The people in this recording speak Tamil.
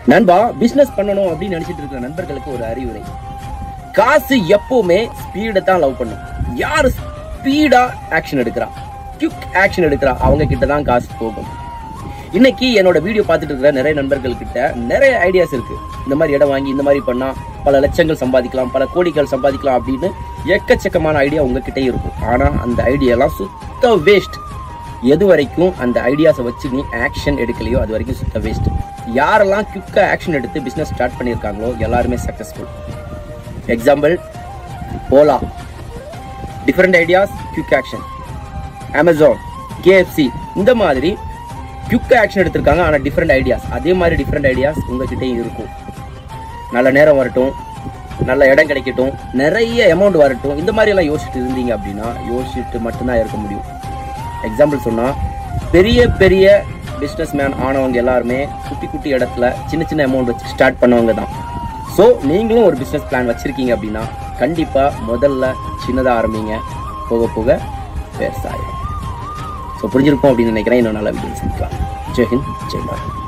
நண்பா பிசினஸ் பண்ணணும் அப்படின்னு நினைச்சிட்டு இருக்கிற நண்பர்களுக்கு ஒரு அறிவுரை காசு எப்பவுமே ஸ்பீடை தான் லவ் பண்ணும் யார் ஸ்பீடா ஆக்ஷன் எடுக்கிறா குயிக் ஆக்ஷன் எடுக்கிறா அவங்க கிட்ட தான் காசு போகும் இன்னைக்கு என்னோட வீடியோ பார்த்துட்டு இருக்கிற நிறைய நண்பர்கள் கிட்ட நிறைய ஐடியாஸ் இருக்கு இந்த மாதிரி இடம் வாங்கி இந்த மாதிரி பண்ணா பல லட்சங்கள் சம்பாதிக்கலாம் பல கோடிகள் சம்பாதிக்கலாம் அப்படின்னு எக்கச்சக்கமான ஐடியா உங்ககிட்ட இருக்கும் ஆனா அந்த ஐடியாலாம் சுத்த வேஸ்ட் எது வரைக்கும் அந்த ஐடியாஸை வச்சு நீ ஆக்ஷன் எடுக்கலையோ அது வரைக்கும் சுத்த வேஸ்ட் யாரெல்லாம் குயிக்காக ஆக்ஷன் எடுத்து பிஸ்னஸ் ஸ்டார்ட் பண்ணியிருக்காங்களோ எல்லாருமே successful example Ola different ideas quick action Amazon KFC இந்த மாதிரி குயிக் ஆக்ஷன் எடுத்திருக்காங்க ஆனால் டிஃப்ரெண்ட் ஐடியாஸ் அதே மாதிரி டிஃப்ரெண்ட் ஐடியாஸ் உங்ககிட்டயும் இருக்கும் நல்ல நேரம் வரட்டும் நல்ல இடம் கிடைக்கட்டும் நிறைய அமௌண்ட் வரட்டும் இந்த மாதிரி எல்லாம் யோசிச்சுட்டு இருந்தீங்க அப்படின்னா யோசிச்சுட்டு மட்டும்தான் இருக்க முடியும் எக்ஸாம்பிள் சொன்னா பெரிய பெரிய பிஸ்னஸ் மேன் ஆனவங்க எல்லாருமே குட்டி குட்டி இடத்துல சின்ன சின்ன அமௌண்ட் வச்சு ஸ்டார்ட் பண்ணவங்க தான் ஸோ நீங்களும் ஒரு பிஸ்னஸ் பிளான் வச்சிருக்கீங்க அப்படின்னா கண்டிப்பாக முதல்ல சின்னதாக ஆரம்பிங்க போக போக பெருசாயிடும் ஸோ புரிஞ்சிருக்கும் அப்படின்னு நினைக்கிறேன் இன்னும் நல்ல வீடியோ சந்திக்கலாம் ஜெய் ஹிந்த் ஜெய் பாரத்